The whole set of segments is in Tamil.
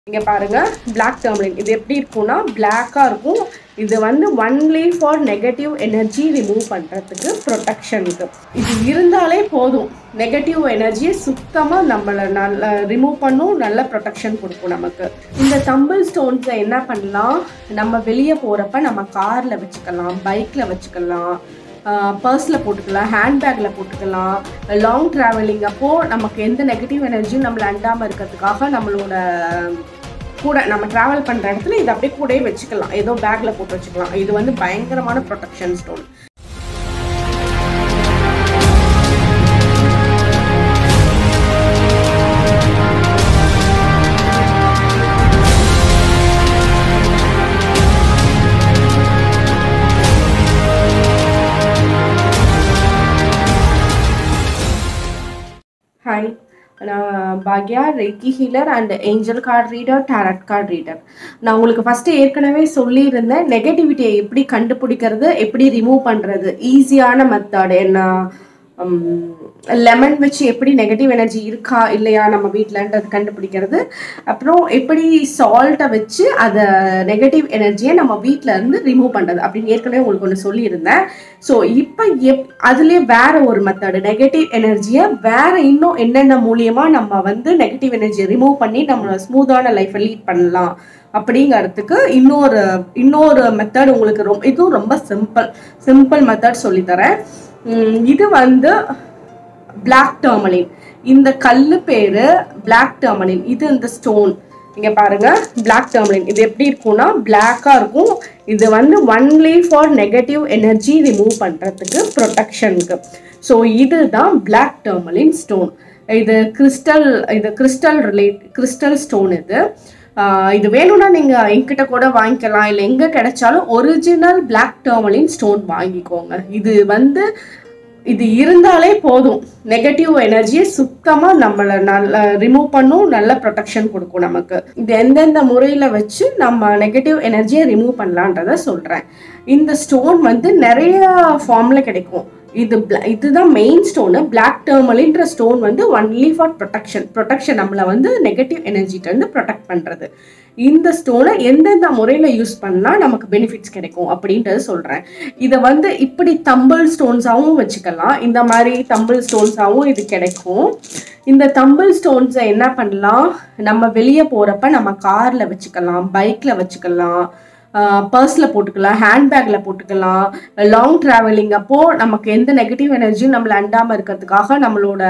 இங்க பாருங்க Black டர்மலின் இது எப்படி இருக்கும்னா பிளாக்காக இருக்கும் இது வந்து only for negative energy remove பண்ணுறதுக்கு ப்ரொடெக்ஷனுக்கு இது இருந்தாலே போதும் நெகட்டிவ் எனர்ஜியை சுத்தமாக நம்மளை நல்ல ரிமூவ் பண்ணும் நல்ல ப்ரொடெக்ஷன் கொடுக்கும் நமக்கு இந்த தம்பிள் ஸ்டோன்ஸை என்ன பண்ணலாம் நம்ம வெளியே போகிறப்ப நம்ம காரில் வச்சுக்கலாம் பைக்கில் வச்சுக்கலாம் பர்ஸில் போட்டுக்கலாம் ஹேண்ட்பேக்கில் போட்டுக்கலாம் லாங் ட்ராவலிங் அப்போது நமக்கு எந்த நெகட்டிவ் எனர்ஜியும் நம்மளை அண்டாமல் இருக்கிறதுக்காக நம்மளோட கூட நம்ம ட்ராவல் பண்ணுற இடத்துல இதை அப்படியே கூடயே வச்சுக்கலாம் ஏதோ பேக்கில் போட்டு வச்சுக்கலாம் இது வந்து பயங்கரமான ப்ரொடெக்ஷன் ஸ்டோன் ஹாய் நான் பாக்யா reiki healer and angel card reader tarot card reader நான் உங்களுக்கு ஃபஸ்ட்டு ஏற்கனவே சொல்லியிருந்தேன் நெகட்டிவிட்டியை எப்படி கண்டுபிடிக்கிறது எப்படி ரிமூவ் பண்ணுறது ஈஸியான மெத்தட் என்ன லெமன் வச்சு எப்படி நெகட்டிவ் எனர்ஜி இருக்கா இல்லையா நம்ம வீட்டிலன்றது கண்டுபிடிக்கிறது அப்புறம் எப்படி சால்ட்டை வச்சு அதை நெகட்டிவ் எனர்ஜியை நம்ம வீட்டில் இருந்து ரிமூவ் பண்ணுறது அப்படின்னு ஏற்கனவே உங்களுக்கு ஒன்று சொல்லியிருந்தேன் ஸோ இப்போ எப் அதுலேயே வேற ஒரு மெத்தடு நெகட்டிவ் எனர்ஜியை வேற இன்னும் என்னென்ன மூலியமாக நம்ம வந்து நெகட்டிவ் எனர்ஜியை ரிமூவ் பண்ணி நம்மளோட ஸ்மூத்தான லைஃப்பை லீட் பண்ணலாம் அப்படிங்கிறதுக்கு இன்னொரு இன்னொரு மெத்தட் உங்களுக்கு ரொம்ப இதுவும் ரொம்ப சிம்பிள் சிம்பிள் மெத்தட் சொல்லித்தரேன் உம், இது வந்து பிளாக் டர்மலின் இந்த கல்லு பேரு பிளாக் டர்மலின் இது இந்த ஸ்டோன் இங்க பாருங்க பிளாக் டர்மலின் இது எப்படி இருக்கும்னா பிளாக்கா இருக்கும் இது வந்து only for negative energy remove பண்றதுக்கு ப்ரொடெக்ஷனுக்கு ஸோ இதுதான் பிளாக் டர்மலின் ஸ்டோன் இது கிறிஸ்டல் இது கிறிஸ்டல் ரிலேட் கிறிஸ்டல் ஸ்டோன் இது ஆஹ் இது வேணும்னா நீங்க என்கிட்ட கூட வாங்கிக்கலாம் இல்லை எங்க கிடைச்சாலும் ஒரிஜினல் பிளாக் டர்மலின் ஸ்டோன் வாங்கிக்கோங்க இது வந்து இது இருந்தாலே போதும் நெகட்டிவ் எனர்ஜியை சுத்தமாக நம்மளை நல்ல ரிமூவ் பண்ணும் நல்ல ப்ரொடெக்ஷன் கொடுக்கும் நமக்கு இது எந்தெந்த முறையில் வச்சு நம்ம நெகட்டிவ் எனர்ஜியை ரிமூவ் பண்ணலான்றத சொல்கிறேன் இந்த ஸ்டோன் வந்து நிறைய ஃபார்மில் கிடைக்கும் இது bla- இதுதான் மெயின் ஸ்டோனு பிளாக் டர்மலின்ற ஸ்டோன் வந்து ஒன்லி ஃபார் ப்ரொடெக்ஷன் ப்ரொடெக்ஷன் நம்மளை வந்து நெகட்டிவ் எனர்ஜிட்டேருந்து ப்ரொடெக்ட் பண்ணுறது இந்த ஸ்டோனை எந்தெந்த முறையில் யூஸ் பண்ணால் நமக்கு பெனிஃபிட்ஸ் கிடைக்கும் அப்படின்றது சொல்கிறேன் இதை வந்து இப்படி தம்பிள் ஸ்டோன்ஸாகவும் வச்சுக்கலாம் இந்த மாதிரி தம்பிள் ஸ்டோன்ஸாகவும் இது கிடைக்கும் இந்த தம்பிள் ஸ்டோன்ஸை என்ன பண்ணலாம் நம்ம வெளியே போகிறப்ப நம்ம காரில் வச்சுக்கலாம் பைக்கில் வச்சுக்கலாம் பர்ஸில் போட்டுக்கலாம் ஹேண்ட்பேக்கில் போட்டுக்கலாம் லாங் ட்ராவலிங் அப்போது நமக்கு எந்த நெகட்டிவ் எனர்ஜியும் நம்மளை அண்டாமல் இருக்கிறதுக்காக நம்மளோட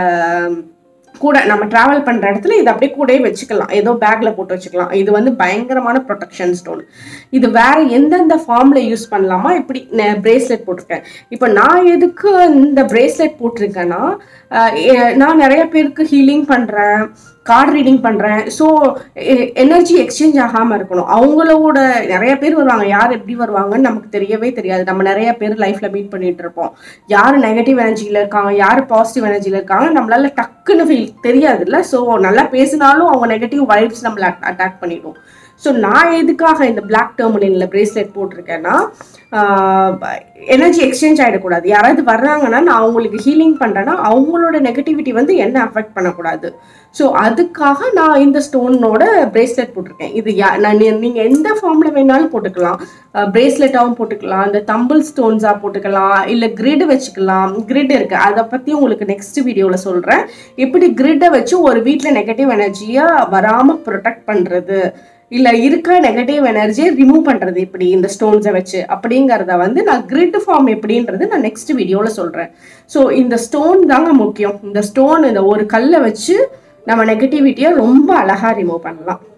கூட நம்ம ட்ராவல் பண்ணுற இடத்துல இதை அப்படியே கூடயே வச்சுக்கலாம் ஏதோ பேக்கில் போட்டு வச்சுக்கலாம் இது வந்து பயங்கரமான ப்ரொடெக்ஷன் ஸ்டோன் இது வேற எந்தெந்த ஃபார்மில் யூஸ் பண்ணலாமா இப்படி பிரேஸ்லெட் போட்டிருக்கேன் இப்போ நான் எதுக்கு இந்த பிரேஸ்லெட் போட்டிருக்கேன்னா அஹ், எ- நான் நிறைய பேருக்கு ஹீலிங் பண்ணுறேன் கார்டு ரீடிங் பண்ணுறேன் ஸோ எனர்ஜி எக்ஸ்சேஞ்ச் ஆகாமல் இருக்கணும் அவங்களோட நிறைய பேர் வருவாங்க யார் எப்படி வருவாங்கன்னு நமக்கு தெரியவே தெரியாது நம்ம நிறைய பேர் லைஃப்பில் மீட் பண்ணிட்டு இருப்போம் யார் நெகட்டிவ் எனர்ஜியில் இருக்காங்க யார் பாசிட்டிவ் எனர்ஜியில் இருக்காங்க நம்மளால டக்குன்னு ஃபீல் தெரியாதுல்ல ஸோ நல்லா பேசினாலும் அவங்க நெகட்டிவ் வைப்ஸ் நம்மளை அட்டாக் பண்ணிடும் ஸோ நான் எதுக்காக இந்த பிளாக் டெர்மினலில் பிரேஸ்லெட் போட்டிருக்கேன்னா எனர்ஜி எக்ஸ்சேஞ்ச் ஆகிடக்கூடாது யாராவது வர்றாங்கன்னா நான் அவங்களுக்கு ஹீலிங் பண்ணுறேன்னா அவங்களோட நெகட்டிவிட்டி வந்து என்ன அஃபெக்ட் பண்ணக்கூடாது ஸோ அதுக்காக நான் இந்த ஸ்டோனோட பிரேஸ்லெட் போட்டிருக்கேன் இது யா நான் நீங்கள் எந்த ஃபார்மில் வேணாலும் போட்டுக்கலாம் பிரேஸ்லெட்டாகவும் போட்டுக்கலாம் இந்த தம்பிள் ஸ்டோன்ஸாக போட்டுக்கலாம் இல்லை கிரிட் வச்சுக்கலாம் கிரிட் இருக்கு அதை பற்றி உங்களுக்கு நெக்ஸ்ட் வீடியோவில் சொல்கிறேன் எப்படி கிரிட்டை வச்சு ஒரு வீட்டில் நெகட்டிவ் எனர்ஜியை வராமல் ப்ரொடெக்ட் பண்ணுறது இல்லை இருக்க நெகட்டிவ் எனர்ஜியை ரிமூவ் பண்ணுறது எப்படி இந்த ஸ்டோன்ஸை வச்சு அப்படிங்கிறத வந்து நான் கிரிட் ஃபார்ம் எப்படின்றது நான் நெக்ஸ்ட் வீடியோவில் சொல்கிறேன் ஸோ இந்த ஸ்டோன் தாங்க முக்கியம் இந்த ஸ்டோன் இந்த ஒரு கல்லை வச்சு நம்ம நெகட்டிவிட்டியை ரொம்ப அழகாக ரிமூவ் பண்ணலாம்